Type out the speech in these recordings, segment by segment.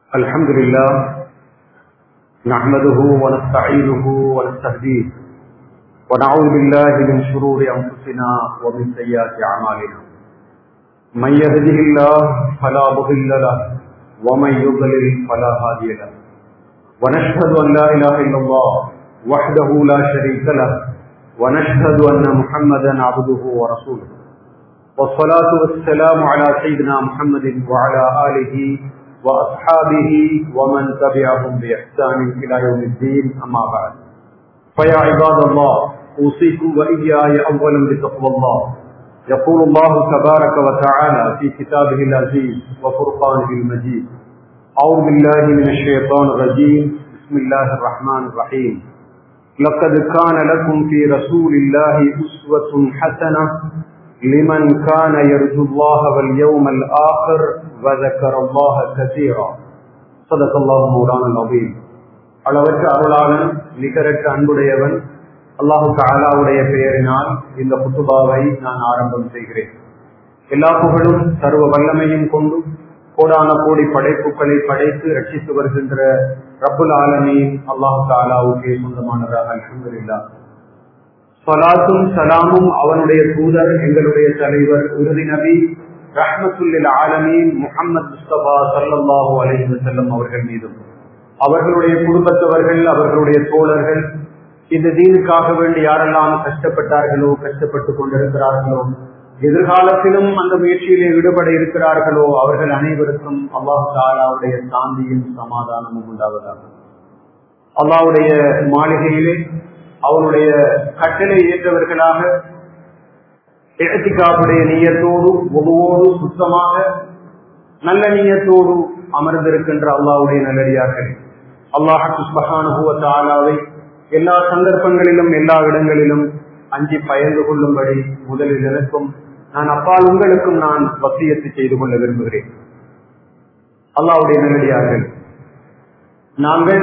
الحمد لله نحمده ونستعينه ونستهديه ونعوذ بالله من شرور أنفسنا ومن سيئات أعمالنا من يهده الله فلا مضل له ومن يضلل فلا هادي له ونشهد أن لا إله إلا الله وحده لا شريك له ونشهد أن محمدا عبده ورسوله والصلاة والسلام على سيدنا محمد وعلى آله وأصحابه ومن تبعهم بإحسان إلى يوم الدين أما بعد فيا عباد الله أوصيكم وإياي أولا بتقوى الله يقول الله تبارك وتعالى في كتابه العزيز وفرقانه المجيد أعوذ بالله من الشيطان الرجيم بسم الله الرحمن الرحيم لقد كان لكم في رسول الله أسوة حسنة لمن كان يرجو الله واليوم الآخر وذكر الله كثيرا صدق الله مولانا العظيم அளவற்ற அருளாளன் நிகரற்ற அன்புடையவன் அல்லாஹு தாலாவுடைய பெயரினால் இந்த புத்துபாவை நான் ஆரம்பம் செய்கிறேன் எல்லா புகழும் சர்வ வல்லமையும் கொண்டு கோடான கோடி படைப்புகளை படைத்து ரட்சித்து வருகின்ற ரப்புல் ஆலமீன் அல்லாஹு தாலாவுக்கே சொந்தமானதாக அல்ஹம்துலில்லாஹ் சலாத்தும் சலாமும் அவனுடைய தூதர் எங்களுடைய தலைவர் உறுதி நபி ரஹமத்துல்லில் ஆலமீன் முகமது முஸ்தபா சல்லாஹூ அலைஹி செல்லம் அவர்கள் மீதும் அவர்களுடைய குடும்பத்தவர்கள் அவர்களுடைய தோழர்கள் இந்த தீனுக்காக வேண்டி யாரெல்லாம் கஷ்டப்பட்டார்களோ கஷ்டப்பட்டுக் கொண்டிருக்கிறார்களோ எதிர்காலத்திலும் அந்த முயற்சியிலே ஈடுபட இருக்கிறார்களோ அவர்கள் அனைவருக்கும் அல்லாஹு தாலாவுடைய சாந்தியும் சமாதானமும் உண்டாவதாக அல்லாவுடைய மாளிகையிலே அவருடைய கட்டளை ஏற்றவர்களாக இடத்திக்காப்புடைய நீயத்தோடு முழுவோடு சுத்தமாக நல்ல நீயத்தோடு அமர்ந்திருக்கின்ற அல்லாவுடைய நல்லடியார்கள் அல்லாஹாவை எல்லா சந்தர்ப்பங்களிலும் எல்லா இடங்களிலும் அஞ்சி பயந்து கொள்ளும்படி முதலில் எனக்கும் நான் அப்பால் உங்களுக்கும் நான் வசியத்து செய்து கொள்ள விரும்புகிறேன் அல்லாவுடைய நல்லடியார்கள் நாங்கள்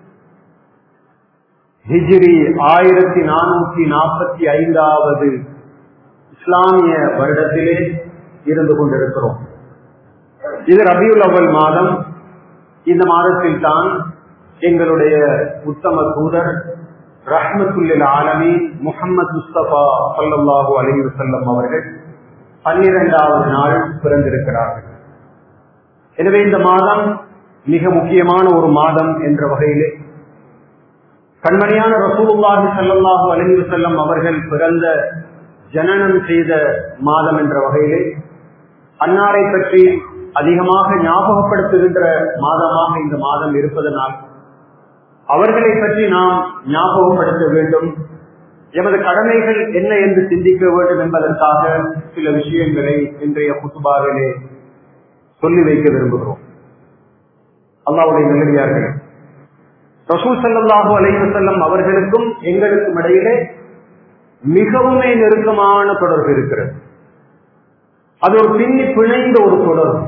ஹிஜ்ரி ஆயிரத்தி நானூத்தி நாற்பத்தி ஐந்தாவது இஸ்லாமிய வருடத்திலே இருந்து கொண்டிருக்கிறோம் இது ரபியுல் அவ்வல் மாதம் இந்த மாதத்தில் தான் எங்களுடைய உத்தம தூதர் ரஹ்மத்துல்லில் ஆலமி முகமது முஸ்தபா சல்லாஹூ அலி வசல்லம் அவர்கள் பன்னிரெண்டாவது நாள் பிறந்திருக்கிறார்கள் எனவே இந்த மாதம் மிக முக்கியமான ஒரு மாதம் என்ற வகையிலே கண்மணியான ரசூலுல்லாஹி சல்லாஹூ அலி வசல்லம் அவர்கள் பிறந்த ஜனனம் செய்த மாதம் என்ற வகையிலே அன்னாரை பற்றி அதிகமாக ஞாபகப்படுத்துகின்ற மாதமாக இந்த மாதம் இருப்பதனால் அவர்களை பற்றி நாம் ஞாபகப்படுத்த வேண்டும் எமது கடமைகள் என்ன என்று சிந்திக்க வேண்டும் என்பதற்காக சில விஷயங்களை இன்றைய குத்துபாவிலே சொல்லி வைக்க விரும்புகிறோம் அல்லாவுடைய நல்லடியார்கள் ரசூல் சல்லாஹூ அலைவசல்லம் அவர்களுக்கும் எங்களுக்கும் இடையிலே மிகவுமே நெருக்கமான தொடர்பு இருக்கிறது அது ஒரு பின்னி பிணைந்த ஒரு தொடர்பு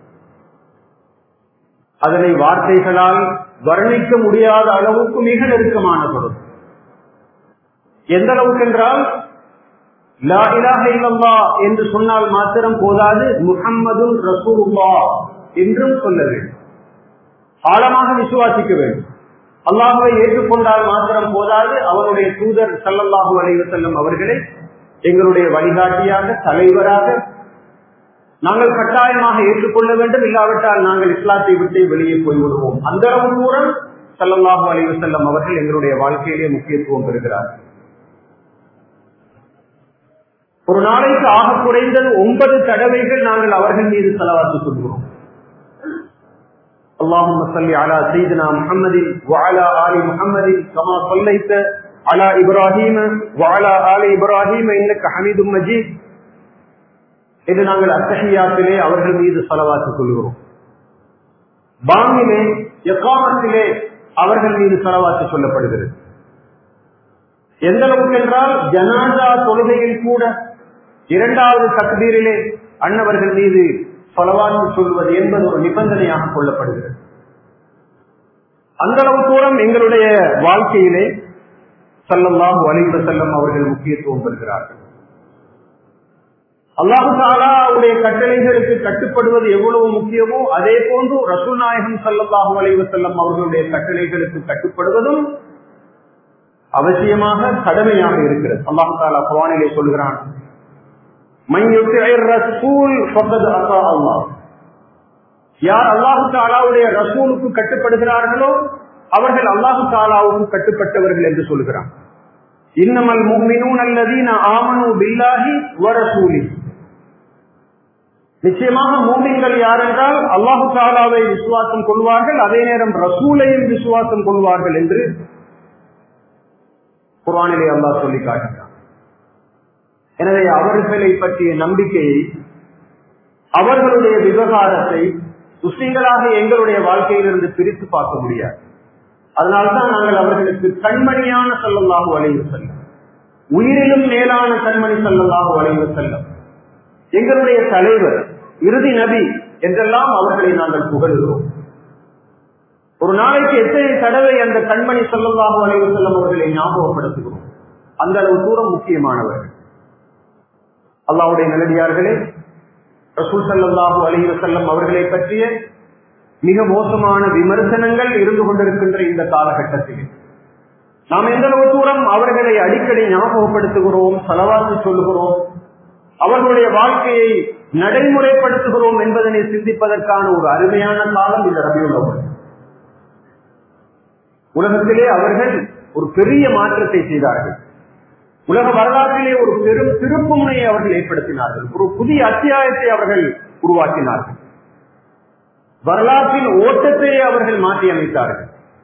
அதனை வார்த்தைகளால் வர்ணிக்க முடியாத அளவுக்கு மிக நெருக்கமான தொடர்பு எந்த அளவுக்கு என்றால் லா இலாக இல்லல்லா என்று சொன்னால் மாத்திரம் போதாது முகம்மது ரசூலுல்லா என்றும் சொல்ல வேண்டும் ஆழமாக விசுவாசிக்க வேண்டும் அல்லாஹுவை ஏற்றுக்கொண்டால் மாத்திரம் போதாது அவருடைய தூதர் சல்லல்லாஹு அலைவு செல்லும் அவர்களை எங்களுடைய வழிகாட்டியாக தலைவராக நாங்கள் கட்டாயமாக ஏற்றுக்கொள்ள வேண்டும் இல்லாவிட்டால் நாங்கள் இஸ்லாத்தை விட்டு வெளியே போய்விடுவோம் அந்த அளவு தூரம் சல்லல்லாஹு அலைவு செல்லம் அவர்கள் எங்களுடைய வாழ்க்கையிலே முக்கியத்துவம் பெறுகிறார்கள் ஒரு நாளைக்கு ஆக குறைந்தது ஒன்பது தடவைகள் நாங்கள் அவர்கள் மீது செலவாக்கி சொல்கிறோம் اللهم صل على سيدنا محمد وعلى آل محمد كما صليت على إبراهيم وعلى آل إبراهيم إنك حميد مجيد என்று நாங்கள் அத்தகையாத்திலே அவர்கள் மீது செலவாக்கிக் கொள்கிறோம் பாங்கிலே எக்காமத்திலே அவர்கள் மீது செலவாக்கி சொல்லப்படுகிறது எந்த அளவுக்கு என்றால் ஜனாதா தொழுகையில் கூட இரண்டாவது தக்பீரிலே அன்னவர்கள் மீது சொலவாக்கி சொல்வது என்பது ஒரு நிபந்தனையாக கொள்ளப்படுகிறது அந்த அளவு தூரம் எங்களுடைய வாழ்க்கையிலே சல்லல்லாம் வலிந்த செல்லம் அவர்கள் முக்கியத்துவம் பெறுகிறார்கள் அல்லாஹு தாலாவுடைய கட்டளைகளுக்கு கட்டுப்படுவது எவ்வளவு முக்கியமோ அதே போன்று ரசூல் நாயகம் சல்லாஹூ அலைவசல்லம் அவர்களுடைய கட்டளைகளுக்கு கட்டுப்படுவதும் அவசியமாக கடமையாக இருக்கிறது அல்லாஹு தாலா குவானிலே சொல்கிறான் யார் அல்லாஹு தாலாவுடைய ரசூலுக்கு கட்டுப்படுகிறார்களோ அவர்கள் அல்லாஹு தாலாவுக்கு கட்டுப்பட்டவர்கள் என்று சொல்கிறான் இன்னமல் முக்மினூன் அல்லதீன ஆமனு பில்லாஹி வரசூலி நிச்சயமாக மூமின்கள் யார் என்றால் அல்லாஹு தாலாவை விசுவாசம் கொள்வார்கள் அதே நேரம் ரசூலையும் விசுவாசம் கொள்வார்கள் என்று குரானிலே அல்லாஹ் சொல்லி காட்டுகிறான் எனவே அவர்களை பற்றிய நம்பிக்கையை அவர்களுடைய விவகாரத்தை முஸ்லிம்களாக எங்களுடைய வாழ்க்கையிலிருந்து பிரித்து பார்க்க முடியாது அதனால்தான் நாங்கள் அவர்களுக்கு கண்மணியான செல்லல்லாக வளைவு செல்லும் உயிரிலும் மேலான கண்மணி செல்லல்லாக வளைவு செல்லும் எங்களுடைய தலைவர் இறுதி நபி என்றெல்லாம் அவர்களை நாங்கள் புகழ்கிறோம் ஒரு நாளைக்கு எத்தனை தடவை அந்த கண்மணி செல்லல்லாக வளைவு செல்லும் அவர்களை ஞாபகப்படுத்துகிறோம் அந்த அளவு தூரம் முக்கியமானவர்கள் அல்லாவுடைய நிலடியார்களே ரசூல் சல்லாஹூ அலைஹி செல்லம் அவர்களை பற்றிய மிக மோசமான விமர்சனங்கள் இருந்து கொண்டிருக்கின்ற இந்த காலகட்டத்தில் நாம் எந்த அளவு தூரம் அவர்களை அடிக்கடி ஞாபகப்படுத்துகிறோம் செலவாசி சொல்லுகிறோம் அவர்களுடைய வாழ்க்கையை நடைமுறைப்படுத்துகிறோம் என்பதனை சிந்திப்பதற்கான ஒரு அருமையான காலம் இந்த ரபியுள்ளவர் உலகத்திலே அவர்கள் ஒரு பெரிய மாற்றத்தை செய்தார்கள் உலக வரலாற்றிலே ஒரு பெரும் திருப்பு முனையை அவர்கள் ஏற்படுத்தினார்கள் ஒரு புதிய அத்தியாயத்தை அவர்கள் உருவாக்கினார்கள் வரலாற்றின் ஓட்டத்தையே அவர்கள் மாற்றி அமைத்தார்கள்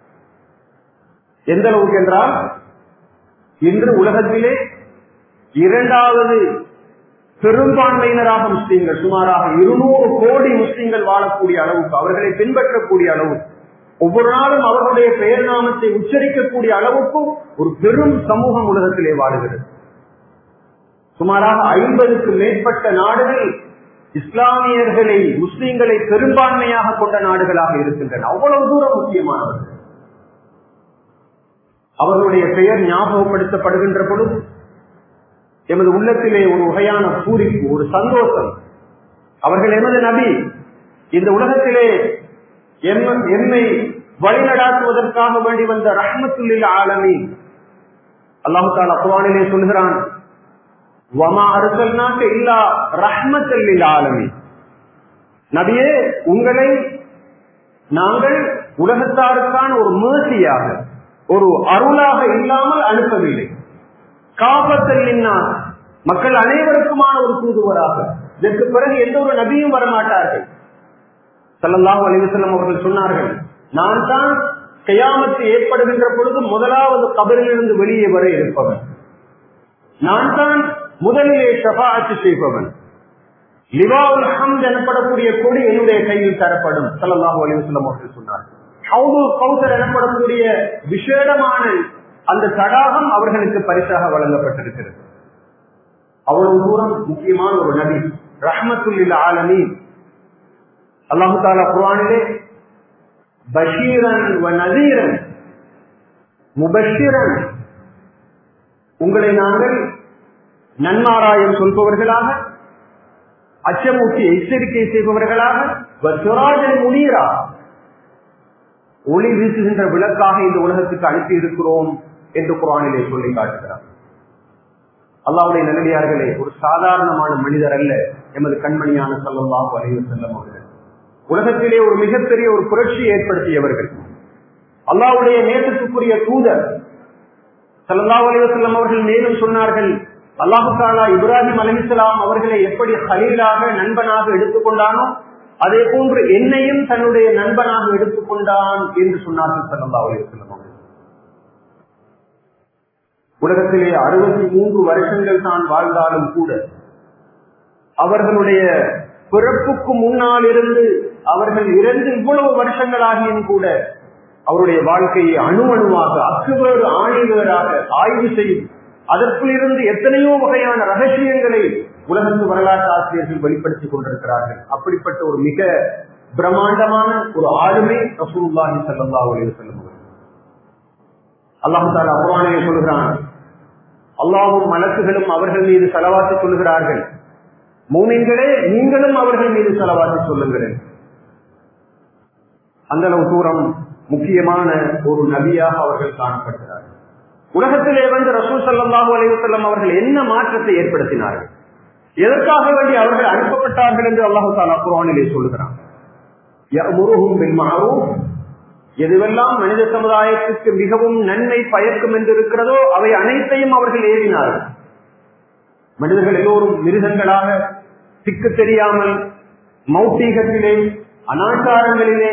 எந்த அளவுக்கு என்றால் இன்று உலகத்திலே இரண்டாவது பெரும்பான்மையினராக முஸ்லீம்கள் சுமாராக இருநூறு கோடி முஸ்லீம்கள் வாழக்கூடிய அளவுக்கு அவர்களை பின்பற்றக்கூடிய அளவு ஒவ்வொரு நாளும் அவர்களுடைய பெயர் நாமத்தை உச்சரிக்கக்கூடிய அளவுக்கு ஒரு பெரும் சமூகம் உலகத்திலே வாழுகிறது சுமாராக ஐம்பதுக்கு மேற்பட்ட நாடுகள் இஸ்லாமியர்களை முஸ்லீம்களை பெரும்பான்மையாக கொண்ட நாடுகளாக இருக்கின்றன அவ்வளவு தூரம் முக்கியமானவர்கள் அவர்களுடைய பெயர் ஞாபகப்படுத்தப்படுகின்ற பொழுது எமது உள்ளத்திலே ஒரு வகையான பூரிப்பு ஒரு சந்தோஷம் அவர்கள் எமது நபி இந்த உலகத்திலே என்னை வழிநடாத்துவதற்காக வேண்டி வந்த ரஹ்மத்துல்லில் ஆலமி அல்லாஹு தாலா குரானிலே சொல்கிறான் வமா அருசல்னாக்க இல்லா ரஹ்மத்தல்லில் ஆலமி நபியே உங்களை நாங்கள் உலகத்தாருக்கான ஒரு மேசியாக ஒரு அருளாக இல்லாமல் அனுப்பவில்லை காப்பத்தல்லின்னா மக்கள் அனைவருக்குமான ஒரு தூதுவராக இதற்கு பிறகு எந்த ஒரு நபியும் வரமாட்டார்கள் சல்லல்லாஹு அலிவசல்லம் அவர்கள் சொன்னார்கள் நான் தான் கையாமத்து ஏற்படுகின்ற பொழுது முதலாவது கபரிலிருந்து வெளியே வர இருப்பவன் நான் தான் முதலிலே ஷபாத்து செய்பவன் லிவாவுல் ஹம்த் எனப்படக்கூடிய கொடி என்னுடைய கையில் தரப்படும் சல்லல்லாஹு அலிவசல்லம் அவர்கள் சொன்னார்கள் ஹவுதுல் கௌசர் எனப்படக்கூடிய விசேடமான அந்த தடாகம் அவர்களுக்கு பரிசாக வழங்கப்பட்டிருக்கிறது அவ்வளவு தூரம் முக்கியமான ஒரு நபி ரஹமத்துல்லில் ஆலமி அல்லாஹு தாலா குரானிலே பஷீரன் நதீரன் முபஷிரன் உங்களை நாங்கள் நன்மாராயம் சொல்பவர்களாக அச்சமூட்டி எச்சரிக்கை செய்பவர்களாக சுராஜன் முனீரா ஒளி வீசுகின்ற விளக்காக இந்த உலகத்துக்கு அனுப்பி இருக்கிறோம் என்று குரானிலே சொல்லி காட்டுகிறார் அல்லாவுடைய நல்லடியார்களே ஒரு சாதாரணமான மனிதர் அல்ல எமது கண்மணியான சொல்லலாம் வரைவு செல்லும் அவர்கள் உலகத்திலே ஒரு மிகப்பெரிய ஒரு புரட்சியை ஏற்படுத்தியவர்கள் அல்லாவுடைய நேசத்துக்குரிய தூதர் சல்லா அலிவசல்லம் அவர்கள் மேலும் சொன்னார்கள் அல்லாஹு தாலா இப்ராஹிம் அலிசலாம் அவர்களை எப்படி ஹலீலாக நண்பனாக எடுத்துக்கொண்டானோ அதே போன்று என்னையும் தன்னுடைய நண்பனாக எடுத்துக்கொண்டான் என்று சொன்னார்கள் சல்லா அலிவசல்லம் அவர்கள் உலகத்திலே அறுபத்தி மூன்று வருஷங்கள் தான் வாழ்ந்தாலும் கூட அவர்களுடைய பிறப்புக்கு முன்னால் இருந்து அவர்கள் இறந்து இவ்வளவு வருஷங்களாகியும் கூட அவருடைய வாழ்க்கையை அணு அணுவாக அக்குவேறு ஆணிவேராக ஆய்வு செய்து அதற்குள் இருந்து எத்தனையோ வகையான ரகசியங்களை உலகத்து வரலாற்று ஆசிரியர்கள் வெளிப்படுத்திக் கொண்டிருக்கிறார்கள் அப்படிப்பட்ட ஒரு மிக பிரம்மாண்டமான ஒரு ஆளுமை ரசூல்லாஹி சல்லா அலி சொல்லும் அல்லாஹு தாலா குரானிலே சொல்கிறான் அல்லாவும் மலக்குகளும் அவர்கள் மீது செலவாத்து சொல்கிறார்கள் மூமின்களே நீங்களும் அவர்கள் மீது செலவாக்கி சொல்லுங்கள் அந்த அளவு தூரம் முக்கியமான ஒரு நபியாக அவர்கள் காணப்படுகிறார்கள் உலகத்திலே வந்து ரசூல் சல்லாஹூ அலைவசல்லம் அவர்கள் என்ன மாற்றத்தை ஏற்படுத்தினார்கள் எதற்காக வேண்டி அவர்கள் அனுப்பப்பட்டார்கள் என்று அல்லாஹு தாலா குரானிலே சொல்லுகிறான் எதுவெல்லாம் மனித சமுதாயத்துக்கு மிகவும் நன்மை பயக்கும் என்று இருக்கிறதோ அவை அனைத்தையும் அவர்கள் ஏறினார்கள் மனிதர்கள் எல்லோரும் மிருகங்களாக திக்கு தெரியாமல் மௌத்தீகத்திலே அனாச்சாரங்களிலே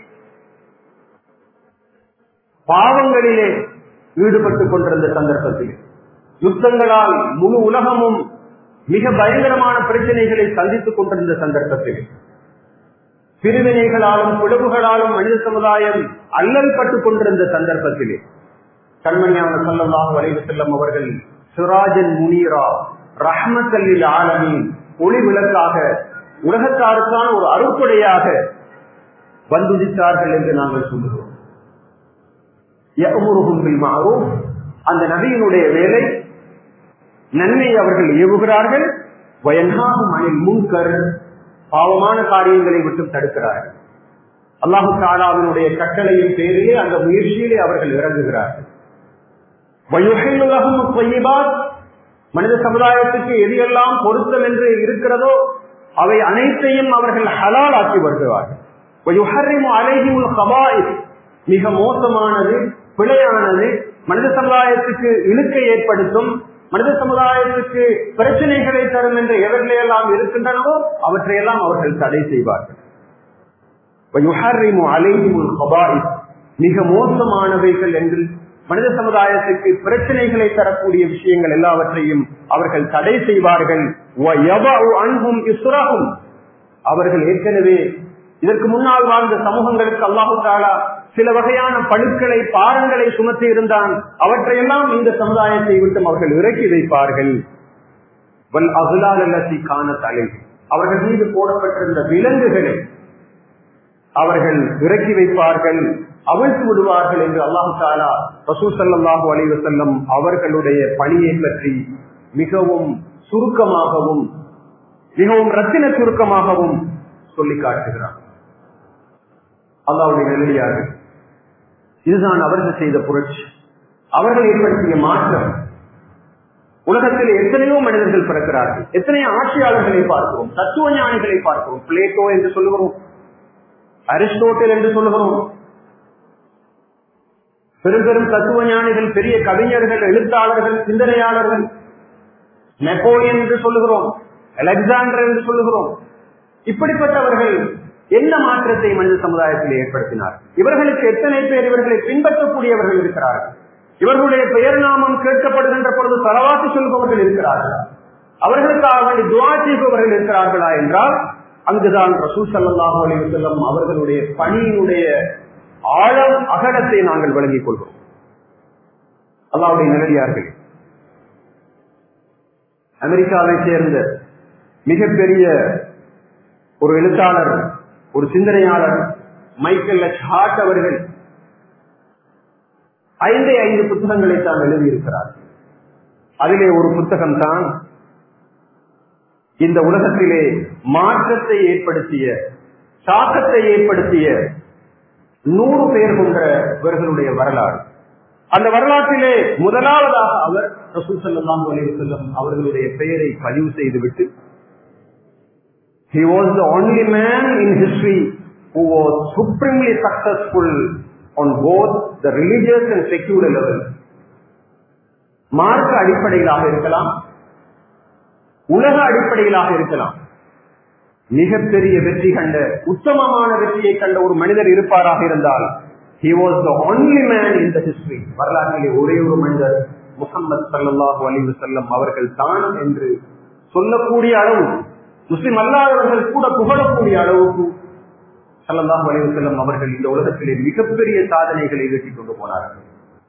பாவங்களிலே ஈடுபட்டுக் கொண்டிருந்த சந்தர்ப்பத்தில் யுத்தங்களால் முழு உலகமும் மிக பயங்கரமான பிரச்சனைகளை சந்தித்துக் கொண்டிருந்த சந்தர்ப்பத்தில் பிரிவினைகளாலும் பிளவுகளாலும் மனித சமுதாயம் அல்லல் பட்டுக் கொண்டிருந்த சந்தர்ப்பத்திலே கண்மணியான சல்லல்லாஹு அலைவு செல்லம் அவர்கள் சிராஜன் முனீரா ரஹமத்தல்லில் ஆலமின் ஒளி விளக்காக உலகத்தாருக்கான ஒரு அறுப்படையாக வந்துதித்தார்கள் என்று நாங்கள் சொல்லுகிறோம் அந்த நபியினுடைய வேலை நன்மை அவர்கள் ஏவுகிறார்கள் வயனாகும் அணில் முன்கர் பாவமான காரியங்களை விட்டு தடுக்கிறார்கள் அல்லாஹு தாலாவினுடைய கட்டளையின் பேரிலே அந்த முயற்சியிலே அவர்கள் இறங்குகிறார்கள் மனித சமுதாயத்துக்கு எதையெல்லாம் பொருத்தம் என்று இருக்கிறதோ அவை அனைத்தையும் அவர்கள் ஹலால் ஆக்கி வருகிறார்கள் மிக மோசமானது பிழையானது மனித சமுதாயத்துக்கு இழுக்கை ஏற்படுத்தும் மனித சமுதாயத்துக்கு பிரச்சனைகளை தரும் என்ற எவர்களையெல்லாம் இருக்கின்றனவோ அவற்றையெல்லாம் அவர்கள் தடை செய்வார்கள் மிக மோசமானவைகள் என்று மனித சமுதாயத்துக்கு பிரச்சனைகளை தரக்கூடிய விஷயங்கள் எல்லாவற்றையும் அவர்கள் தடை செய்வார்கள் அவர்கள் ஏற்கனவே இதற்கு முன்னால் வாழ்ந்த சமூகங்களுக்கு அல்லாஹு தாலா சில வகையான பழுக்களை பாரங்களை சுமத்தி இருந்தான் அவற்றையெல்லாம் இந்த சமுதாயத்தை விட்டு அவர்கள் இறக்கி வைப்பார்கள் வல் அகுலால் அல்லத்தி காண தலை அவர்கள் மீது போடப்பட்டிருந்த விலங்குகளை அவர்கள் இறக்கி வைப்பார்கள் அவிழ்த்து விடுவார்கள் என்று அல்லாஹு தாலா ரசூ சல்லாஹூ அலைவசல்லம் அவர்களுடைய பணியை பற்றி மிகவும் சுருக்கமாகவும் மிகவும் ரத்தின சுருக்கமாகவும் சொல்லி காட்டுகிறார் அல்லாவுடைய நிலையார்கள் இதுதான் அவர்கள் செய்த புரட்சி அவர்கள் ஏற்படுத்திய மாற்றம் உலகத்தில் எத்தனையோ மனிதர்கள் பிறக்கிறார்கள் எத்தனையோ ஆட்சியாளர்களை பார்க்கிறோம் தத்துவ ஞானிகளை பார்க்கிறோம் பிளேட்டோ என்று சொல்லுகிறோம் அரிஸ்டோட்டல் என்று சொல்லுகிறோம் பெரும் பெரும் தத்துவ ஞானிகள் பெரிய கவிஞர்கள் எழுத்தாளர்கள் சிந்தனையாளர்கள் நெப்போலியன் என்று சொல்லுகிறோம் அலெக்சாண்டர் என்று சொல்லுகிறோம் இப்படிப்பட்டவர்கள் என்ன மாற்றத்தை மனித சமுதாயத்தில் ஏற்படுத்தினார் இவர்களுக்கு எத்தனை பேர் இவர்களை பின்பற்றக்கூடியவர்கள் இருக்கிறார்கள் இவர்களுடைய பெயர் நாமம் கேட்கப்படுகின்ற பொழுது தலவாசி சொல்பவர்கள் இருக்கிறார்கள் அவர்களுக்காக வேண்டி துவா செய்பவர்கள் இருக்கிறார்களா என்றால் அங்குதான் ரசூல் சல்லாஹூ அலி வசல்லம் அவர்களுடைய பணியினுடைய ஆழம் அகலத்தை நாங்கள் வழங்கிக் கொள்கிறோம் அல்லாவுடைய நிலையார்கள் அமெரிக்காவை சேர்ந்த மிகப்பெரிய ஒரு எழுத்தாளர் ஒரு சிந்தனையாளர் மைக்கேல் எச் ஹார்ட் அவர்கள் ஐந்தே ஐந்து புத்தகங்களை தான் எழுதியிருக்கிறார் அதிலே ஒரு புத்தகம் தான் இந்த உலகத்திலே மாற்றத்தை ஏற்படுத்திய தாக்கத்தை ஏற்படுத்திய நூறு பேர் கொண்ட இவர்களுடைய வரலாறு அந்த வரலாற்றிலே முதலாவதாக அவர் ரசூல் சல்லாம் செல்லம் அவர்களுடைய பெயரை பதிவு செய்துவிட்டு He was the only man in history who was supremely successful on both the religious and secular level. மார்க்க அடிப்படையிலாக இருக்கலாம் உலக அடிப்படையிலாக இருக்கலாம் மிகப்பெரிய வெற்றி கண்ட உத்தமமான வெற்றியை கண்ட ஒரு மனிதர் இருப்பாராக இருந்தால் he was the only man in the history வரலாற்றிலே ஒரே ஒரு மனிதர் முகமது சல்லாஹூ அலி வசல்லம் அவர்கள் தான் என்று சொல்லக்கூடிய அளவு முஸ்லிம் அல்லாதவர்கள் கூட புகழக்கூடிய அளவுக்கு சல்லாஹூ அலி வசல்லம் அவர்கள் இந்த உலகத்திலே மிகப்பெரிய சாதனைகளை வெட்டிக் கொண்டு போனார்கள்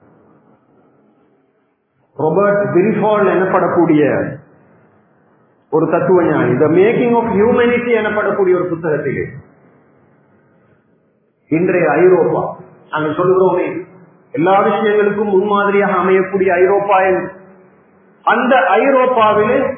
ரொபர்ட் பிரிஃபால் எனப்படக்கூடிய ஒரு தத்துவ ஞானி த மேக்கிங் ஆஃப் ஹியூமனிட்டி எனப்படக்கூடிய ஒரு புத்தகத்திலே இன்றைய ஐரோப்பா நாங்கள் சொல்லுகிறோமே எல்லா விஷயங்களுக்கும் முன்மாதிரியாக அமையக்கூடிய ஐரோப்பா அந்த ஐரோப்பாவிலே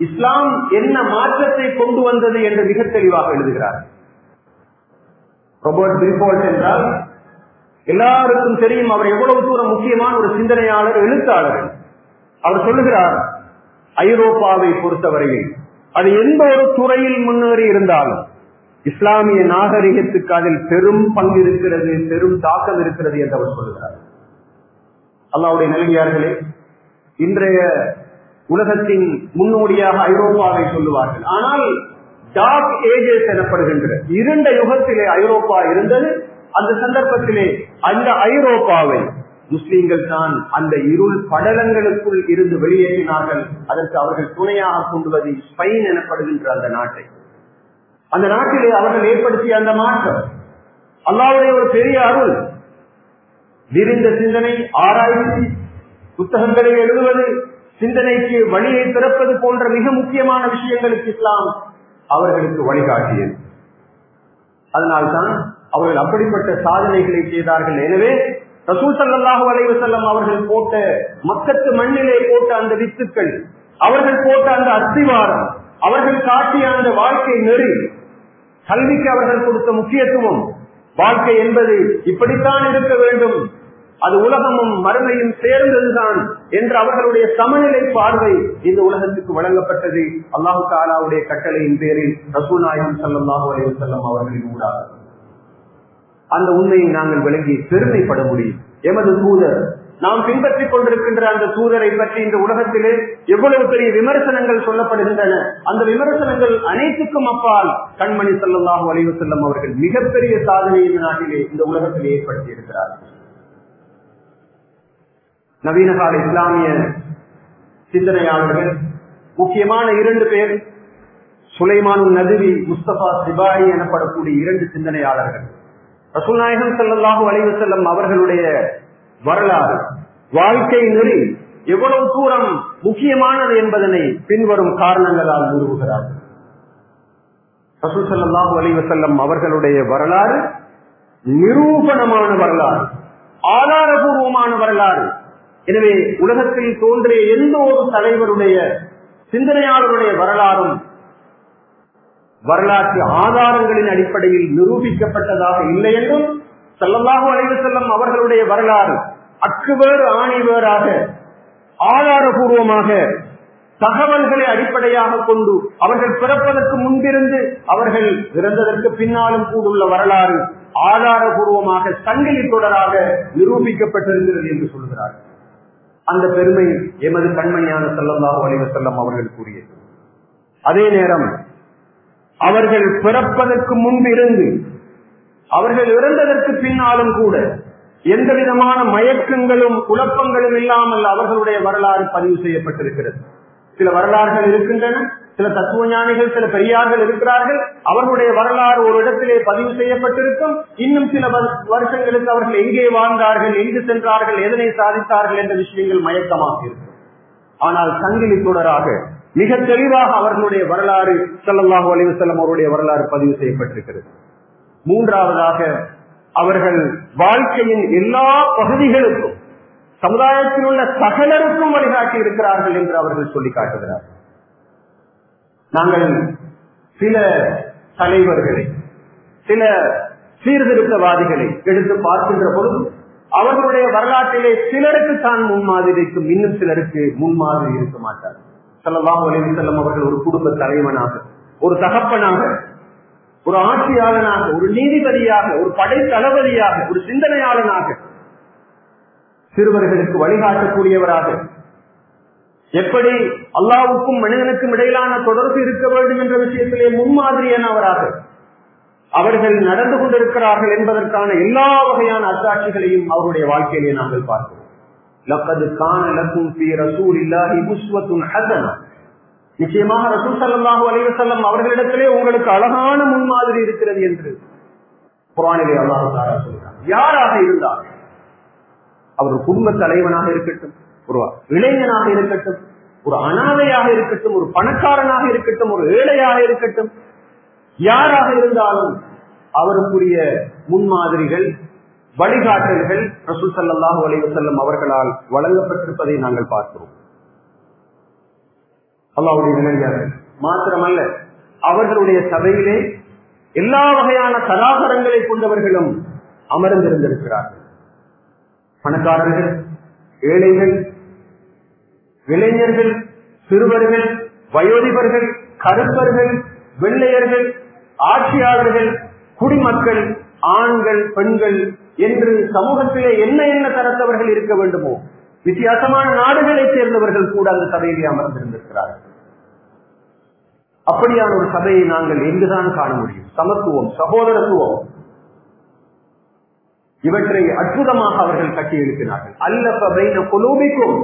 இஸ்லாம் என்ன மாற்றத்தை கொண்டு வந்தது என்று மிக தெளிவாக எழுதுகிறார் ரோபர்ட் பிரிபோல்ட் என்றால் எல்லாருக்கும் தெரியும் அவர் எவ்வளவு தூரம் முக்கியமான ஒரு சிந்தனையாளர் எழுத்தாளர் அவர் சொல்லுகிறார் ஐரோப்பாவை பொறுத்தவரையில் அது எந்த ஒரு துறையில் முன்னேறி இருந்தாலும் இஸ்லாமிய நாகரிகத்துக்கு அதில் பெரும் பங்கு இருக்கிறது பெரும் தாக்கம் இருக்கிறது என்று அவர் சொல்லுகிறார் அல்லாவுடைய நிலைமையார்களே இன்றைய உலகத்தின் முன்னோடியாக ஐரோப்பாவை சொல்லுவார்கள் ஆனால் டார்க் ஏஜஸ் எனப்படுகின்ற இருண்ட யுகத்திலே ஐரோப்பா இருந்தது அந்த சந்தர்ப்பத்திலே அந்த ஐரோப்பாவை முஸ்லீம்கள் தான் அந்த இருள் படலங்களுக்குள் இருந்து வெளியேற்றினார்கள் அதற்கு அவர்கள் துணையாக கொண்டுவது ஸ்பெயின் எனப்படுகின்ற அந்த நாட்டை அந்த நாட்டிலே அவர்கள் ஏற்படுத்திய அந்த மாற்றம் அல்லாவுடைய ஒரு பெரிய அருள் விரிந்த சிந்தனை ஆராய்ச்சி புத்தகங்களை எழுதுவது சிந்தனைக்கு வழியை திறப்பது போன்ற மிக முக்கியமான விஷயங்களுக்கு இஸ்லாம் அவர்களுக்கு வழிகாட்டியது அதனால்தான் அவர்கள் அப்படிப்பட்ட சாதனைகளை செய்தார்கள் எனவே ரசூல் சல்லாஹூ அலைவசல்லம் அவர்கள் போட்ட மக்கத்து மண்ணிலே போட்ட அந்த வித்துக்கள் அவர்கள் போட்ட அந்த அஸ்திவாரம் அவர்கள் காட்டிய அந்த வாழ்க்கை நெறி கல்விக்கு அவர்கள் கொடுத்த முக்கியத்துவம் வாழ்க்கை என்பது இப்படித்தான் இருக்க வேண்டும் அது உலகமும் மறுமையும் சேர்ந்ததுதான் என்று அவர்களுடைய சமநிலை பார்வை இந்த உலகத்துக்கு வழங்கப்பட்டது அல்லாஹு தாலாவுடைய கட்டளையின் பேரில் ரசூநாயகம் சல்லாஹூ அலைவசல்லம் அவர்களின் ஊடாக அந்த உண்மையை நாங்கள் விளங்கி பெருமைப்பட முடியும் எமது தூதர் நாம் பின்பற்றிக் கொண்டிருக்கின்ற அந்த தூதரை பற்றி இந்த உலகத்திலே எவ்வளவு பெரிய விமர்சனங்கள் சொல்லப்படுகின்றன அந்த விமர்சனங்கள் அனைத்துக்கும் அப்பால் கண்மணி சல்லாஹூ அலைவு செல்லம் அவர்கள் மிகப்பெரிய சாதனை இந்த நாட்டிலே இந்த உலகத்தில் ஏற்படுத்தி இருக்கிறார்கள் நவீன கால இஸ்லாமிய சிந்தனையாளர்கள் முக்கியமான இரண்டு பேர் சுலைமானு நதுவி முஸ்தபா சிபாயி எனப்படக்கூடிய இரண்டு சிந்தனையாளர்கள் ரசூநாயகம் செல்லல்லாஹு அலைவு செல்லம் அவர்களுடைய வரலாறு வாழ்க்கை நெறி எவ்வளவு தூரம் முக்கியமானது என்பதனை பின்வரும் காரணங்களால் நிறுவுகிறார்கள் ரசூல் செல்லல்லாஹு அலைவு செல்லம் அவர்களுடைய வரலாறு நிரூபணமான வரலாறு ஆதாரபூர்வமான வரலாறு எனவே உலகத்தில் தோன்றிய எந்த ஒரு தலைவருடைய சிந்தனையாளருடைய வரலாறும் வரலாற்று ஆதாரங்களின் அடிப்படையில் நிரூபிக்கப்பட்டதாக இல்லை என்றும் செல்லல்லாஹு அலைவு செல்லம் அவர்களுடைய வரலாறு அக்குவேறு ஆணிவேறாக ஆதாரபூர்வமாக தகவல்களை அடிப்படையாக கொண்டு அவர்கள் பிறப்பதற்கு முன்பிருந்து அவர்கள் இறந்ததற்கு பின்னாலும் கூடுள்ள வரலாறு ஆதாரபூர்வமாக சங்கிலி தொடராக நிரூபிக்கப்பட்டிருக்கிறது என்று சொல்கிறார் அந்த பெருமை எமது கண்மணியான செல்லல்லாஹு அலைவு செல்லம் அவர்கள் கூறியது அதே நேரம் அவர்கள் பிறப்பதற்கு முன்பிருந்து அவர்கள் இறந்ததற்கு பின்னாலும் கூட எந்த விதமான மயக்கங்களும் குழப்பங்களும் இல்லாமல் அவர்களுடைய வரலாறு பதிவு செய்யப்பட்டிருக்கிறது சில வரலாறுகள் இருக்கின்றன சில தத்துவ ஞானிகள் சில பெரியார்கள் இருக்கிறார்கள் அவர்களுடைய வரலாறு ஒரு இடத்திலே பதிவு செய்யப்பட்டிருக்கும் இன்னும் சில வருஷங்களுக்கு அவர்கள் எங்கே வாழ்ந்தார்கள் எங்கு சென்றார்கள் எதனை சாதித்தார்கள் என்ற விஷயங்கள் மயக்கமாக இருக்கும் ஆனால் சங்கிலி தொடராக மிக தெளிவாக அவர்களுடைய வரலாறு செல்லல்லாஹு அலிவு செல்லம் அவருடைய வரலாறு பதிவு செய்யப்பட்டிருக்கிறது மூன்றாவதாக அவர்கள் வாழ்க்கையின் எல்லா பகுதிகளுக்கும் சமுதாயத்தில் உள்ள சகலருக்கும் வழிகாட்டி இருக்கிறார்கள் என்று அவர்கள் சொல்லி காட்டுகிறார் நாங்கள் சில தலைவர்களை சில சீர்திருத்தவாதிகளை எடுத்து பார்க்கின்ற பொழுது அவர்களுடைய வரலாற்றிலே சிலருக்கு தான் முன்மாதிரி இருக்கும் இன்னும் சிலருக்கு முன்மாதிரி இருக்க மாட்டார் செல்லலாம் வலிவு செல்லம் அவர்கள் ஒரு குடும்ப தலைவனாக ஒரு தகப்பனாக ஒரு ஆட்சியாளனாக ஒரு நீதிபதியாக ஒரு படை தளபதியாக ஒரு சிந்தனையாளனாக சிறுவர்களுக்கு வழிகாட்டக்கூடியவராக எப்படி அல்லாவுக்கும் மனிதனுக்கும் இடையிலான தொடர்பு இருக்க வேண்டும் என்ற விஷயத்திலே முன்மாதிரியானவராக அவர்கள் நடந்து கொண்டிருக்கிறார்கள் என்பதற்கான எல்லா வகையான அத்தாட்சிகளையும் அவருடைய வாழ்க்கையிலே நாங்கள் பார்க்கிறோம் லக்கது கான லக்கும் பி ரசூல் இல்லாஹி புஸ்வத்துன் ஹசனா நிச்சயமாக ரசூல் சல்லாஹூ அலைவசல்லம் அவர்களிடத்திலே உங்களுக்கு அழகான முன்மாதிரி இருக்கிறது என்று புராணிலே அல்லாஹு தாரா சொல்கிறார் யாராக இருந்தார் அவர் ஒரு குடும்ப தலைவனாக இருக்கட்டும் ஒரு இளைஞனாக இருக்கட்டும் ஒரு அனாதையாக இருக்கட்டும் ஒரு பணக்காரனாக இருக்கட்டும் ஒரு ஏழையாக இருக்கட்டும் யாராக இருந்தாலும் அவருக்குரிய முன்மாதிரிகள் வழிகாட்டல்கள் ரசூல் சல்லாஹூ அலைவசல்லம் அவர்களால் வழங்கப்பட்டிருப்பதை நாங்கள் பார்க்கிறோம் அல்லாவுடைய நிலையார்கள் மாத்திரமல்ல அவர்களுடைய சபையிலே எல்லா வகையான கலாகரங்களை கொண்டவர்களும் அமர்ந்திருந்திருக்கிறார்கள் பணக்காரர்கள் ஏழைகள் இளைஞர்கள் சிறுவர்கள் வயோதிபர்கள் கருப்பர்கள் வெள்ளையர்கள் ஆட்சியாளர்கள் குடிமக்கள் ஆண்கள் பெண்கள் என்று சமூகத்திலே என்ன என்ன தரத்தவர்கள் இருக்க வேண்டுமோ வித்தியாசமான நாடுகளைச் சேர்ந்தவர்கள் கூட அந்த சபையிலே அமர்ந்திருந்திருக்கிறார்கள் அப்படியான ஒரு சபையை நாங்கள் எங்குதான் காண முடியும் சமத்துவம் சகோதரத்துவம் இவற்றை அற்புதமாக அவர்கள் கட்டி எழுப்பினார்கள் அல்ல குலூபிக்கும்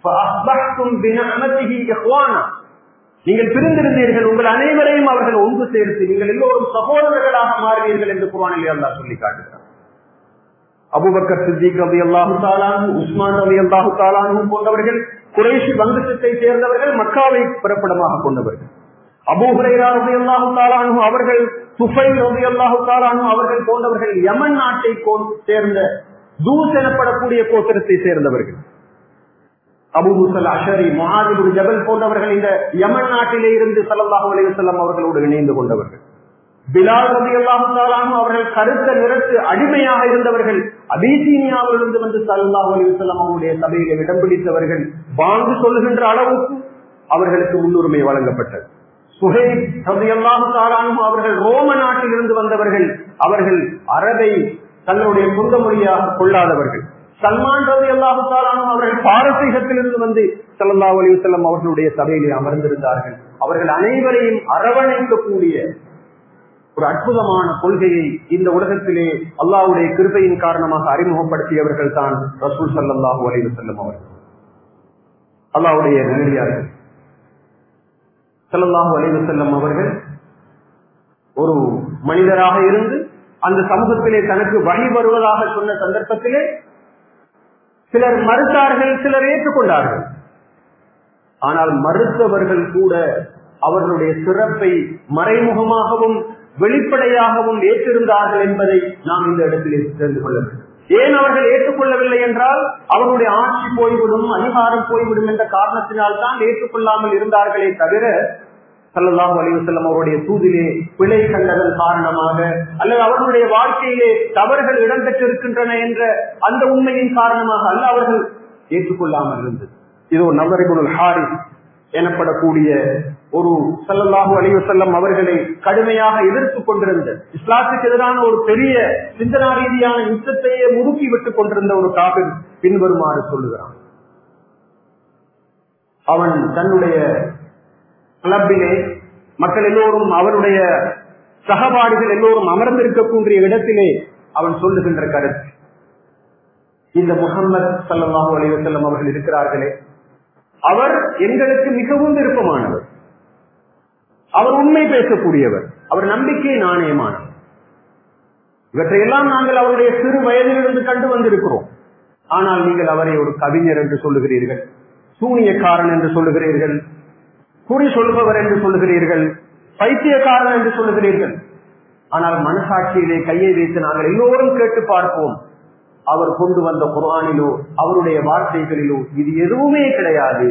நீங்கள் பிரிந்திருந்தீர்கள் உங்கள் அனைவரையும் அவர்கள் ஒன்று சேர்த்து நீங்கள் எல்லோரும் சகோதரர்களாக மாறுவீர்கள் என்று குரானிலே அல்லா சொல்லி காட்டுகிறார் அபுபக்கர் சித்திக் ரவி அல்லாஹு தாலானு உஸ்மான் ரவி அல்லாஹு தாலானு போன்றவர்கள் குறைஷி வங்கத்தை சேர்ந்தவர்கள் மக்காவை பிறப்பிடமாக கொண்டவர்கள் அபூஹரைரா ரவி அல்லாஹு தாலானு அவர்கள் துஃபை ரவி அல்லாஹு தாலானு அவர்கள் போன்றவர்கள் யமன் நாட்டை சேர்ந்த தூஸ் எனப்படக்கூடிய கோத்திரத்தை சேர்ந்தவர்கள் அபு முசல் அஷரி மகாதிபுர் ஜபல் போன்றவர்கள் இந்த யமன் நாட்டிலே இருந்து சல்லாஹூ அலைவசல்லம் அவர்களோடு இணைந்து கொண்டவர்கள் பிலால் ரவி அல்லாஹாலும் அவர்கள் கருத்த நிறத்து அடிமையாக இருந்தவர்கள் அபிசீனியாவிலிருந்து வந்து சல்லாஹூ அலைவசல்லம் அவருடைய சபையில இடம் பிடித்தவர்கள் வாங்கு சொல்லுகின்ற அளவுக்கு அவர்களுக்கு முன்னுரிமை வழங்கப்பட்டது சுஹேப் ரவி அல்லாஹாலும் அவர்கள் ரோம நாட்டிலிருந்து வந்தவர்கள் அவர்கள் அரபை தங்களுடைய சொந்த மொழியாக கொள்ளாதவர்கள் சல்மான் ரவி அல்லாஹாலும் அவர்கள் பாரசீகத்திலிருந்து வந்து சல்லா அலிவசல்லம் அவர்களுடைய சபையிலே அமர்ந்திருந்தார்கள் அவர்கள் அனைவரையும் அரவணைக்கக்கூடிய ஒரு அற்புதமான கொள்கையை இந்த உலகத்திலே அல்லாவுடைய கிருபையின் காரணமாக அறிமுகப்படுத்தியவர்கள் தான் ரசூல் சல்லாஹூ அலிவசல்லம் அவர்கள் அல்லாவுடைய நிலையார்கள் சல்லாஹூ அலிவசல்லம் அவர்கள் ஒரு மனிதராக இருந்து அந்த சமூகத்திலே தனக்கு வழி வருவதாக சொன்ன சந்தர்ப்பத்திலே சிலர் மறுத்தார்கள் சிலர் ஏற்றுக்கொண்டார்கள் ஆனால் மறுத்தவர்கள் கூட அவர்களுடைய சிறப்பை மறைமுகமாகவும் வெளிப்படையாகவும் ஏற்றிருந்தார்கள் என்பதை நாம் இந்த இடத்திலே தெரிந்து கொள்ள வேண்டும் ஏன் அவர்கள் ஏற்றுக்கொள்ளவில்லை என்றால் அவர்களுடைய ஆட்சி போய்விடும் அதிகாரம் போய்விடும் என்ற காரணத்தினால் தான் ஏற்றுக்கொள்ளாமல் இருந்தார்களே தவிர சல்லாஹூ அலிவசல்லம் அவருடைய தூதிலே பிழை கண்டதன் காரணமாக அல்லது அவர்களுடைய வாழ்க்கையிலே தவறுகள் இடம்பெற்றிருக்கின்றன என்ற அந்த உண்மையின் காரணமாக அல்ல அவர்கள் ஏற்றுக்கொள்ளாமல் இருந்தது இது ஒரு நவரிபுல் ஹாரிஸ் எனப்படக்கூடிய ஒரு சல்லல்லாஹூ அலிவசல்லம் அவர்களை கடுமையாக எதிர்த்து கொண்டிருந்த இஸ்லாத்துக்கு எதிரான ஒரு பெரிய சிந்தனா ரீதியான யுத்தத்தையே முறுக்கி விட்டுக் கொண்டிருந்த ஒரு காபிர் பின்வருமாறு சொல்லுகிறான் அவன் தன்னுடைய கிளப்பிலே மக்கள் எல்லோரும் அவருடைய சகபாடிகள் எல்லோரும் அமர்ந்திருக்கக்கூடிய இடத்திலே அவன் சொல்லுகின்ற கருத்து இந்த முகமது சல்லாஹூ அலிவசல்லம் அவர்கள் இருக்கிறார்களே அவர் எங்களுக்கு மிகவும் விருப்பமானவர் அவர் உண்மை பேசக்கூடியவர் அவர் நம்பிக்கை நாணயமானவர் இவற்றையெல்லாம் நாங்கள் அவருடைய சிறு வயதிலிருந்து கண்டு வந்திருக்கிறோம் ஆனால் நீங்கள் அவரை ஒரு கவிஞர் என்று சொல்லுகிறீர்கள் சூனியக்காரன் என்று சொல்லுகிறீர்கள் குறி சொல்பவர் என்று சொல்லுகிறீர்கள் பைத்தியக்காரன் என்று சொல்லுகிறீர்கள் ஆனால் மனசாட்சியிலே கையை வைத்து நாங்கள் எல்லோரும் கேட்டு பார்ப்போம் அவர் கொண்டு வந்த குரானிலோ அவருடைய வார்த்தைகளிலோ இது எதுவுமே கிடையாது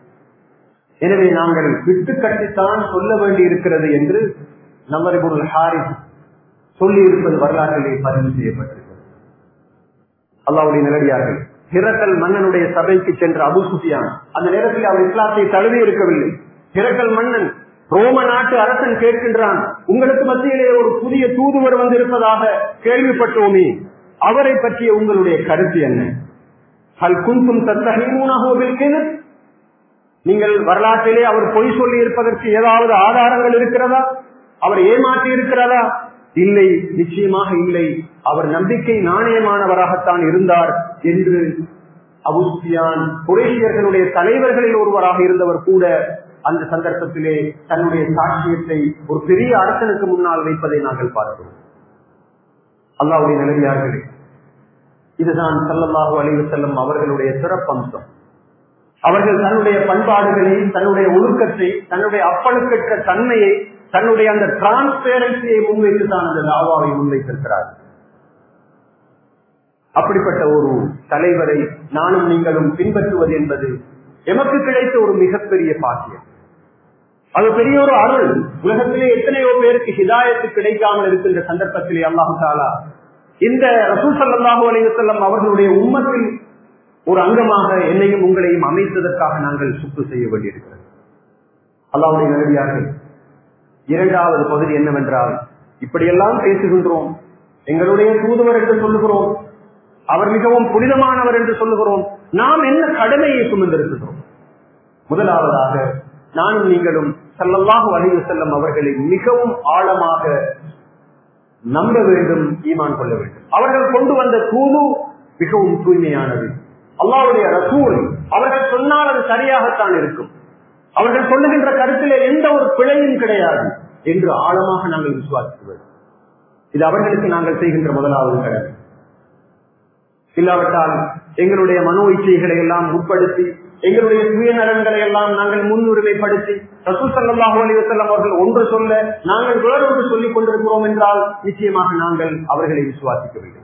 எனவே நாங்கள் விட்டு கட்டித்தான் சொல்ல வேண்டி இருக்கிறது என்று நவரிபுல் ஹாரிஸ் சொல்லி இருப்பது வரலாற்றிலே பதிவு செய்யப்பட்டிருக்கிறது அல்லாவுடைய நிலடியார்கள் ஹிரக்கல் மன்னனுடைய சபைக்கு சென்ற அபு சுஃபியான் அந்த நேரத்தில் அவர் இஸ்லாத்தை தழுவி இருக்கவில்லை ஹிரக்கல் மன்னன் ரோம நாட்டு அரசன் கேட்கின்றான் உங்களுக்கு மத்தியிலே ஒரு புதிய தூதுவர் வந்திருப்பதாக கேள்விப்பட்டோமே அவரை பற்றிய உங்களுடைய கருத்து என்ன ஹல் குந்தும் தத்தகிமூனகோவில் நீங்கள் வரலாற்றிலே அவர் பொய் சொல்லி இருப்பதற்கு ஏதாவது ஆதாரங்கள் இருக்கிறதா அவர் ஏமாற்றி இருக்கிறதா இல்லை நிச்சயமாக இல்லை அவர் நம்பிக்கை நாணயமானவராகத்தான் இருந்தார் என்று அபுசியான் குரேஷியர்களுடைய தலைவர்களில் ஒருவராக இருந்தவர் கூட அந்த சந்தர்ப்பத்திலே தன்னுடைய சாட்சியத்தை ஒரு பெரிய அரசனுக்கு முன்னால் வைப்பதை நாங்கள் பார்க்கிறோம் அல்லாவுடைய நிலையார்களே இதுதான் சல்லல்லாஹு அழிவு செல்லும் அவர்களுடைய சிறப்பம்சம் அவர்கள் தன்னுடைய பண்பாடுகளை தன்னுடைய ஒழுக்கத்தை தன்னுடைய அப்பழுக்கற்ற தன்மையை தன்னுடைய அந்த டிரான்ஸ்பேரன்சியை முன்வைத்து தான் அந்த லாவாவை முன்வைத்திருக்கிறார் அப்படிப்பட்ட ஒரு தலைவரை நானும் நீங்களும் பின்பற்றுவது என்பது எமக்கு கிடைத்த ஒரு மிகப்பெரிய பாக்கியம் அது பெரிய ஒரு அருள் உலகத்திலே எத்தனையோ பேருக்கு ஹிதாயத்து கிடைக்காமல் இருக்கின்ற சந்தர்ப்பத்திலே அல்லாஹு தாலா இந்த ரசூல் சல்லாஹூ அலைவசல்லம் அவர்களுடைய உம்மத்தில் ஒரு அங்கமாக என்னையும் உங்களையும் அமைத்ததற்காக நாங்கள் சுத்து செய்ய வேண்டியிருக்கிறது அல்லாவுடைய நிலவியார்கள் இரண்டாவது பகுதி என்னவென்றால் இப்படியெல்லாம் பேசுகின்றோம் எங்களுடைய தூதுவர் என்று சொல்லுகிறோம் அவர் மிகவும் புனிதமானவர் என்று சொல்லுகிறோம் நாம் என்ன கடமையை சுமந்திருக்கிறோம் முதலாவதாக நானும் நீங்களும் சல்லல்லாஹு அலைவு செல்லம் அவர்களை மிகவும் ஆழமாக நம்ப வேண்டும் ஈமான் கொள்ள வேண்டும் அவர்கள் கொண்டு வந்த தூது மிகவும் தூய்மையானது அல்லாவுடைய ரசூல் அவர்கள் சொன்னால் அது சரியாகத்தான் இருக்கும் அவர்கள் சொல்லுகின்ற கருத்திலே எந்த ஒரு பிழையும் கிடையாது என்று ஆழமாக நாங்கள் விசுவாசிக்க வேண்டும் இது அவர்களுக்கு நாங்கள் செய்கின்ற முதலாவது கடமை இல்லாவிட்டால் எங்களுடைய மனோ இச்சைகளை எல்லாம் உட்படுத்தி எங்களுடைய சுயநலன்களை எல்லாம் நாங்கள் முன்னுரிமைப்படுத்தி ரசூல் சல்லாஹூ அலிவசல்லம் அவர்கள் ஒன்று சொல்ல நாங்கள் வேறொன்று சொல்லிக் கொண்டிருக்கிறோம் என்றால் நிச்சயமாக நாங்கள் அவர்களை விசுவாசிக்கவில்லை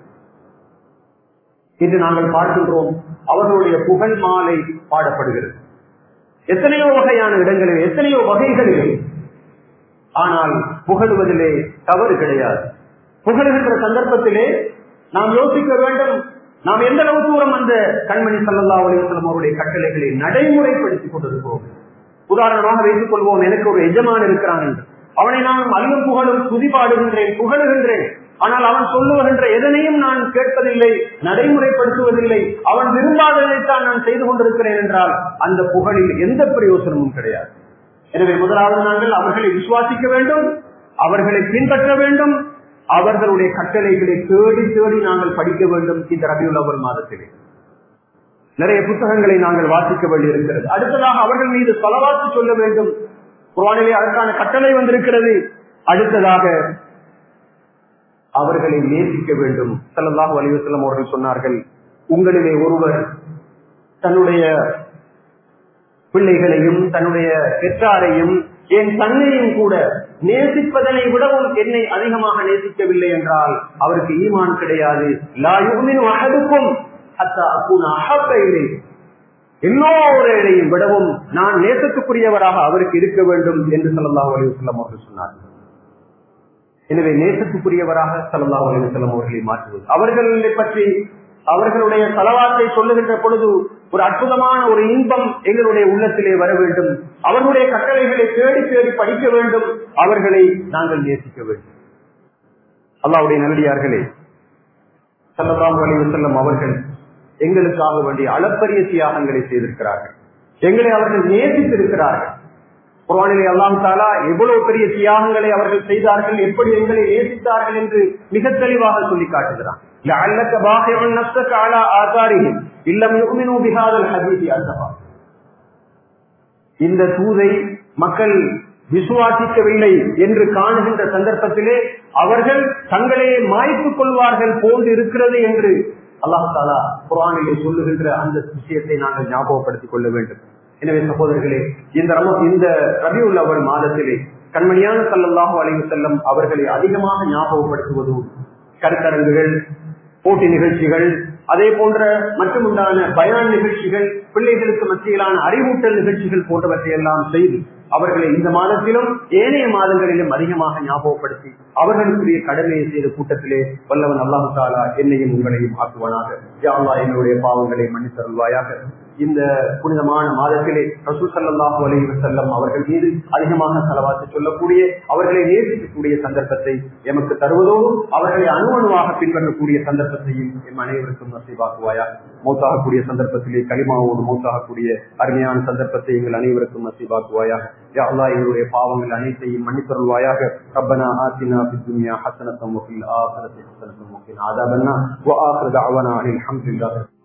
இன்று நாங்கள் பார்க்கின்றோம் அவர்களுடைய புகழ் மாலை பாடப்படுகிறது எத்தனையோ வகையான இடங்களில் எத்தனையோ வகைகளிலே ஆனால் புகழுவதிலே தவறு கிடையாது புகழுகின்ற சந்தர்ப்பத்திலே நாம் யோசிக்க வேண்டும் நாம் எந்த அளவு தூரம் அந்த கண்மணி சல்லல்லா அலிவசலம் அவருடைய கட்டளைகளை நடைமுறைப்படுத்திக் கொண்டிருக்கிறோம் உதாரணமாக வைத்துக் கொள்வோம் எனக்கு ஒரு எஜமான் இருக்கிறான் என்று அவனை நான் அல்லும் புகழும் துதிபாடுகின்றேன் புகழுகின்றேன் ஆனால் அவன் சொல்லுகின்ற எதனையும் நான் கேட்பதில்லை நடைமுறைப்படுத்துவதில்லை அவன் விரும்பாததைத்தான் நான் செய்து கொண்டிருக்கிறேன் என்றால் அந்த புகழில் எந்த பிரயோசனமும் கிடையாது எனவே முதலாவது நாங்கள் அவர்களை விசுவாசிக்க வேண்டும் அவர்களை பின்பற்ற வேண்டும் அவர்களுடைய கட்டளைகளை தேடி தேடி நாங்கள் படிக்க வேண்டும் இந்த ரபியுல் அவல் மாதத்திலே நிறைய புத்தகங்களை நாங்கள் வாசிக்க வேண்டியிருக்கிறது அடுத்ததாக அவர்கள் மீது பலவாக்கு சொல்ல வேண்டும் குரானிலே அதற்கான கட்டளை வந்திருக்கிறது அடுத்ததாக அவர்களை நேசிக்க வேண்டும் சல்லல்லாஹு அலிவசல்லம் அவர்கள் சொன்னார்கள் உங்களிலே ஒருவர் தன்னுடைய பிள்ளைகளையும் தன்னுடைய பெற்றாரையும் என் தன்னையும் கூட நேசிப்பதனை விடவும் என்னை அதிகமாக நேசிக்கவில்லை என்றால் அவருக்கு ஈமான் கிடையாது அகதுக்கும் எல்லோரையும் விடவும் நான் நேசத்துக்குரியவராக அவருக்கு இருக்க வேண்டும் என்று சல்லாஹூ அலிவசல்லம் அவர்கள் சொன்னார் எனவே நேசத்துக்குரியவராக சல்லாஹூ அலிவசல்லம் அவர்களை மாற்றுவது அவர்களை பற்றி அவர்களுடைய செலவாத்தை சொல்லுகின்ற பொழுது ஒரு அற்புதமான ஒரு இன்பம் எங்களுடைய உள்ளத்திலே வர வேண்டும் அவர்களுடைய கட்டளைகளை தேடி தேடி படிக்க வேண்டும் அவர்களை நாங்கள் நேசிக்க வேண்டும் அல்லாவுடைய நல்லடியார்களே சல்லராம் அலி வசல்லம் அவர்கள் எங்களுக்காக வேண்டிய அளப்பரிய தியாகங்களை செய்திருக்கிறார்கள் எங்களை அவர்கள் நேசித்திருக்கிறார்கள் குரானிலே அல்லாம் தாலா எவ்வளவு பெரிய தியாகங்களை அவர்கள் செய்தார்கள் எப்படி எங்களை நேசித்தார்கள் என்று மிக தெளிவாக சொல்லி காட்டுகிறான் لعلك باخع نفسك على آثارهم إن لم يؤمنوا بهذا الحديث أسفا இந்த தூதை மக்கள் விசுவாசிக்கவில்லை என்று காணுகின்ற சந்தர்ப்பத்திலே அவர்கள் தங்களே மாய்த்துக் கொள்வார்கள் போன்று இருக்கிறது என்று அல்லாஹ் தாலா குரானிலே சொல்லுகின்ற அந்த விஷயத்தை நாங்கள் ஞாபகப்படுத்திக் கொள்ள வேண்டும் எனவே சகோதரர்களே இந்த ரம இந்த ரபியுல் அவல் மாதத்திலே கண்மணியான சல்லல்லாஹு அலைவு செல்லம் அவர்களை அதிகமாக ஞாபகப்படுத்துவது கருத்தரங்குகள் போட்டி நிகழ்ச்சிகள் அதே போன்ற மற்றும் உண்டான பயான் நிகழ்ச்சிகள் பிள்ளைகளுக்கு மத்தியிலான அறிவூட்டல் நிகழ்ச்சிகள் போன்றவற்றை எல்லாம் செய்து அவர்களை இந்த மாதத்திலும் ஏனைய மாதங்களிலும் அதிகமாக ஞாபகப்படுத்தி அவர்களுக்குரிய கடமையை செய்த கூட்டத்திலே வல்லவன் அல்லாஹு தாலா என்னையும் உங்களையும் ஆக்குவானாக யாழ்லா என்னுடைய பாவங்களை மன்னித்தருள்வாயாக இந்த புனிதமான மாதத்திலே ரசூல் சல்லாஹூ அலி வசல்லம் அவர்கள் மீது அதிகமாக செலவாத்து சொல்லக்கூடிய அவர்களை நேசிக்கக்கூடிய சந்தர்ப்பத்தை எமக்கு தருவதோடு அவர்களை அணுவணுவாக பின்பற்றக்கூடிய சந்தர்ப்பத்தையும் எம் அனைவருக்கும் நசைவாக்குவாயா மௌத்தாகக்கூடிய சந்தர்ப்பத்திலே களிமாவோடு மௌத்தாகக்கூடிய அருமையான சந்தர்ப்பத்தை எங்கள் அனைவருக்கும் நசைவாக்குவாயாக யா அல்லாஹ் எங்களுடைய பாவங்கள் அனைத்தையும் மன்னித்தருள்வாயாக ரப்பனா ஆத்தினா في الدنيا حسنة وفي الآخرة حسنة وقنا عذاب النار وآخر دعوانا عن الحمد لله